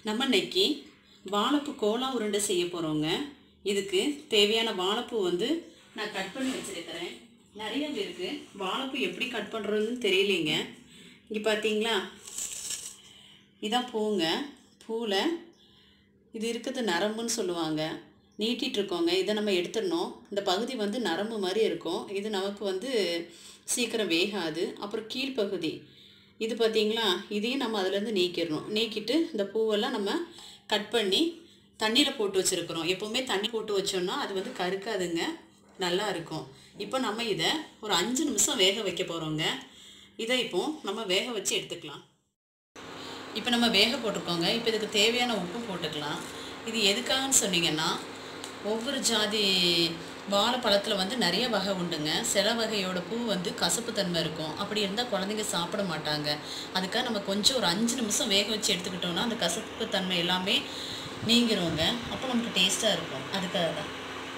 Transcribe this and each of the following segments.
நம்ம இன்னைக்கு வாழைப்பூ கோலா உருண்டை செய்ய போகிறோங்க இதுக்கு தேவையான வாழைப்பூ வந்து நான் கட் பண்ணி வச்சுருக்கிறேன் நிறைய பேருக்கு வாழைப்பூ எப்படி கட் பண்ணுறதுன்னு தெரியலைங்க இங்கே பார்த்தீங்களா இதான் பூங்க பூவில் இது இருக்கிறது நரம்புன்னு சொல்லுவாங்க நீட்டிகிட்டு இருக்கோங்க இதை நம்ம எடுத்துடணும் இந்த பகுதி வந்து நரம்பு மாதிரி இருக்கும் இது நமக்கு வந்து சீக்கிரம் வேகாது அப்புறம் கீழ்ப்பகுதி இது பார்த்தீங்களா இதையும் நம்ம அதுலேருந்து நீக்கிடணும் நீக்கிட்டு இந்த பூவெல்லாம் நம்ம கட் பண்ணி தண்ணியில் போட்டு வச்சுருக்குறோம் எப்போவுமே தண்ணி போட்டு வச்சோம்னா அது வந்து கருக்காதுங்க நல்லா இருக்கும் இப்போ நம்ம இதை ஒரு அஞ்சு நிமிஷம் வேக வைக்க போகிறோங்க இதை இப்போ நம்ம வேக வச்சு எடுத்துக்கலாம் இப்போ நம்ம வேக போட்டிருக்கோங்க இப்போ இதுக்கு தேவையான உப்பு போட்டுக்கலாம் இது எதுக்காகன்னு சொன்னீங்கன்னா ஒவ்வொரு ஜாதி வாழைப்பழத்தில் வந்து நிறைய வகை உண்டுங்க சில வகையோட பூ வந்து கசப்பு தன்மை இருக்கும் அப்படி இருந்தால் குழந்தைங்க சாப்பிட மாட்டாங்க அதுக்காக நம்ம கொஞ்சம் ஒரு அஞ்சு நிமிஷம் வேக வச்சு எடுத்துக்கிட்டோம்னா அந்த கசப்பு தன்மை எல்லாமே நீங்கிருங்க அப்போ நமக்கு டேஸ்ட்டாக இருக்கும் அதுக்காக தான்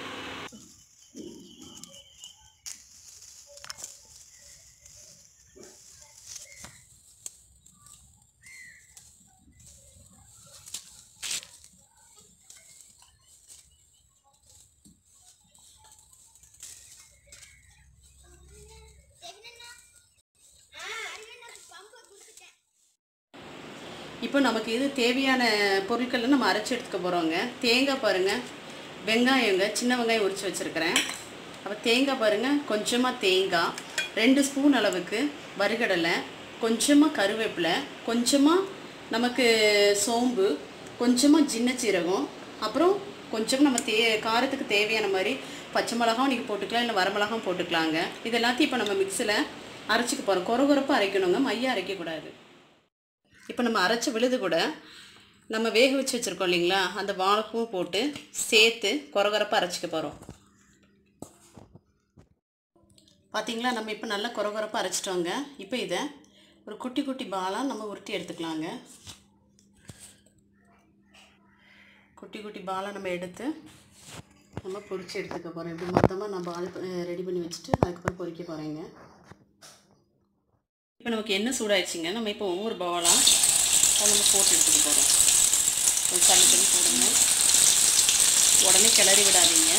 இப்போ நமக்கு இது தேவையான பொருட்களை நம்ம அரைச்சி எடுத்துக்க போகிறோங்க தேங்காய் பாருங்கள் வெங்காயங்க சின்ன வெங்காயம் உரித்து வச்சுருக்கிறேன் அப்போ தேங்காய் பாருங்கள் கொஞ்சமாக தேங்காய் ரெண்டு ஸ்பூன் அளவுக்கு வறுகடலை கொஞ்சமாக கருவேப்பிலை கொஞ்சமாக நமக்கு சோம்பு கொஞ்சமாக சின்ன சீரகம் அப்புறம் கொஞ்சம் நம்ம தே காரத்துக்கு தேவையான மாதிரி பச்சை மிளகாவும் நீங்கள் போட்டுக்கலாம் இல்லை வரமிளகாவும் போட்டுக்கலாங்க இது எல்லாத்தையும் இப்போ நம்ம மிக்சியில் அரைச்சிக்க போகிறோம் கொரகொரப்பாக அரைக்கணுங்க மையம் அரைக்கக்கூடாது இப்போ நம்ம அரைச்ச விழுது கூட நம்ம வேக வச்சு வச்சுருக்கோம் இல்லைங்களா அந்த வாழைப்பூவும் போட்டு சேர்த்து கொரகொரப்பாக அரைச்சிக்க போகிறோம் பார்த்தீங்களா நம்ம இப்போ நல்லா கொரகொரப்பாக அரைச்சிட்டோங்க இப்போ இதை ஒரு குட்டி குட்டி பாலாக நம்ம உருட்டி எடுத்துக்கலாங்க குட்டி குட்டி பாலாக நம்ம எடுத்து நம்ம பொரிச்சு எடுத்துக்க போகிறோம் இப்படி மொத்தமாக நான் பால் ரெடி பண்ணி வச்சுட்டு அதுக்கப்புறம் பொரிக்க போகிறேங்க இப்போ நமக்கு என்ன சூடாயிடுச்சுங்க நம்ம இப்போ ஒவ்வொரு பவுலாக அதை நம்ம போட்டு எடுத்துக்க போகிறோம் கொஞ்சம் தண்ணி தண்ணி போடுங்க உடனே கிளறி விடாதீங்க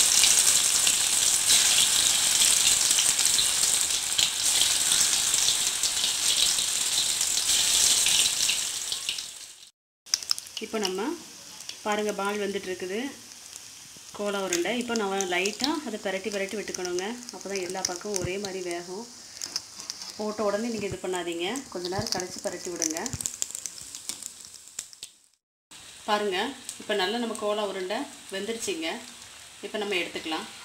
இப்போ நம்ம பாருங்கள் பால் வந்துட்டு இருக்குது கோலா உருண்டை இப்போ நம்ம லைட்டாக அதை பரட்டி பரட்டி விட்டுக்கணுங்க அப்போ தான் எல்லா பக்கமும் ஒரே மாதிரி வேகும் போட்ட உடனே நீங்கள் இது பண்ணாதீங்க கொஞ்ச நேரம் கழிச்சு பரட்டி விடுங்க பாருங்கள் இப்போ நல்லா நம்ம கோலா உருண்டை வெந்துருச்சிங்க இப்போ நம்ம எடுத்துக்கலாம்